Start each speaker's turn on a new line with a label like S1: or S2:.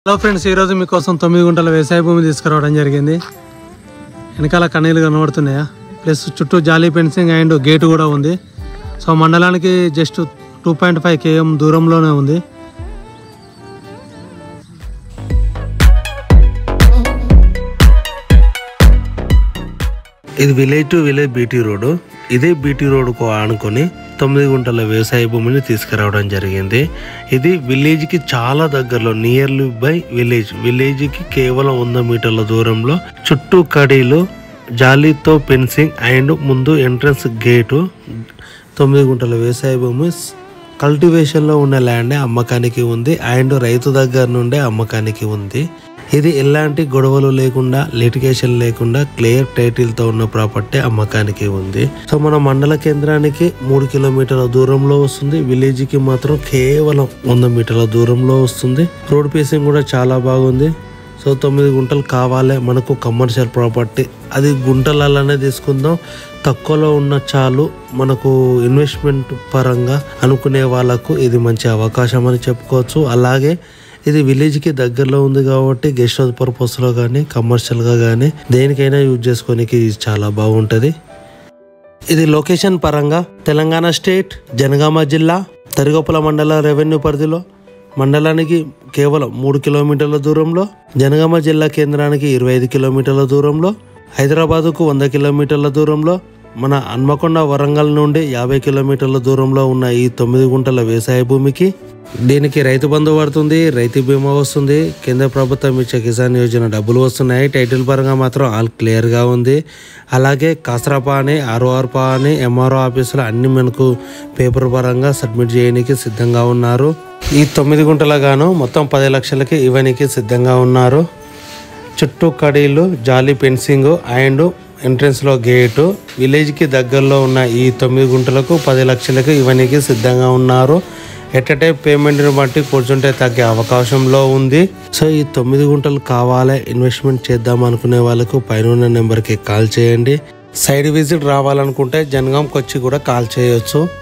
S1: hello friends ఈరోజు మీకోసం తొమ్మిది గుంటల వ్యవసాయ భూమి తీసుకురావడం జరిగింది వెనకాల కన్నీళ్ళు కనబడుతున్నాయా ప్లస్ చుట్టూ జాలీ ఫెన్సింగ్ అండ్ గేటు కూడా ఉంది సో మండలానికి just two point five KM దూరంలోనే ఉంది
S2: ఇది village to village BT road ఇదే బీటీ రోడ్కు ఆనుకొని తొమ్మిది గుంటల వ్యవసాయ భూమిని తీసుకురావడం జరిగింది ఇది విలేజ్ కి చాలా దగ్గరలో నియర్లీ బై విలేజ్ విలేజ్ కి కేవలం వంద మీటర్ల దూరంలో చుట్టూ కడీలు జాలీతో ఫెన్సింగ్ అండ్ ముందు ఎంట్రన్స్ గేటు తొమ్మిది గుంటల వ్యవసాయ భూమి కల్టివేషన్లో ఉన్న ల్యాండ్ అమ్మకానికి ఉంది అండ్ రైతు దగ్గర నుండే అమ్మకానికి ఉంది ఇది ఎలాంటి గొడవలు లేకుండా లిటిగేషన్ లేకుండా క్లియర్ టైటిల్తో ఉన్న ప్రాపర్టీ అమ్మకానికి ఉంది సో మన మండల కేంద్రానికి మూడు కిలోమీటర్ల దూరంలో వస్తుంది విలేజ్ కి మాత్రం కేవలం వంద మీటర్ల దూరంలో వస్తుంది రోడ్ పేసింగ్ కూడా చాలా బాగుంది సో తొమ్మిది గుంటలు కావాలి మనకు కమర్షియల్ ప్రాపర్టీ అది గుంటలలోనే తీసుకుందాం తక్కువలో ఉన్న చాలు మనకు ఇన్వెస్ట్మెంట్ పరంగా అనుకునే వాళ్ళకు ఇది మంచి అవకాశం అని చెప్పుకోవచ్చు అలాగే ఇది విలేజ్కి దగ్గరలో ఉంది కాబట్టి గెస్ట్ హౌస్ పర్పస్లో కానీ కమర్షియల్గా కానీ దేనికైనా యూజ్ చేసుకోనికి ఇది చాలా బాగుంటుంది ఇది లొకేషన్ పరంగా తెలంగాణ స్టేట్ జనగామ జిల్లా తరిగొప్పల మండల రెవెన్యూ పరిధిలో మండలానికి కేవలం మూడు కిలోమీటర్ల దూరంలో జనగామ జిల్లా కేంద్రానికి ఇరవై ఐదు కిలోమీటర్ల దూరంలో హైదరాబాదుకు వంద కిలోమీటర్ల దూరంలో మన హన్మకొండ వరంగల్ నుండి యాభై కిలోమీటర్ల దూరంలో ఉన్న ఈ తొమ్మిది గుంటల వ్యవసాయ భూమికి దీనికి రైతు బంధు పడుతుంది రైతు బీమా వస్తుంది కేంద్ర ప్రభుత్వం ఇచ్చే కిసాన్ యోజన డబ్బులు వస్తున్నాయి టైటిల్ పరంగా మాత్రం ఆల్ క్లియర్గా ఉంది అలాగే కాసరాపా అని ఆర్ఓఆర్పా అని ఎంఆర్ఓ ఆఫీసులో అన్ని మనకు పేపర్ పరంగా సబ్మిట్ చేయడానికి సిద్ధంగా ఉన్నారు ఈ తొమ్మిది గుంటల గాను మొత్తం పది లక్షలకి ఇవ్వడానికి సిద్ధంగా ఉన్నారు చుట్టూ కడీలు జాలీ ఫెన్సింగ్ అండ్ ఎంట్రన్స్లో గేటు విలేజ్కి దగ్గరలో ఉన్న ఈ తొమ్మిది గుంటలకు పది లక్షలకు ఇవ్వడానికి సిద్ధంగా ఉన్నారు ఎట్ టైం పేమెంట్ని బట్టి కూర్చుంటే తగ్గే అవకాశంలో ఉంది సో ఈ తొమ్మిది గుంటలు కావాలి ఇన్వెస్ట్మెంట్ చేద్దాం అనుకునే వాళ్ళకు పైన నెంబర్కి కాల్ చేయండి సైడ్ విజిట్ రావాలనుకుంటే జనగాంకి వచ్చి కూడా కాల్ చేయొచ్చు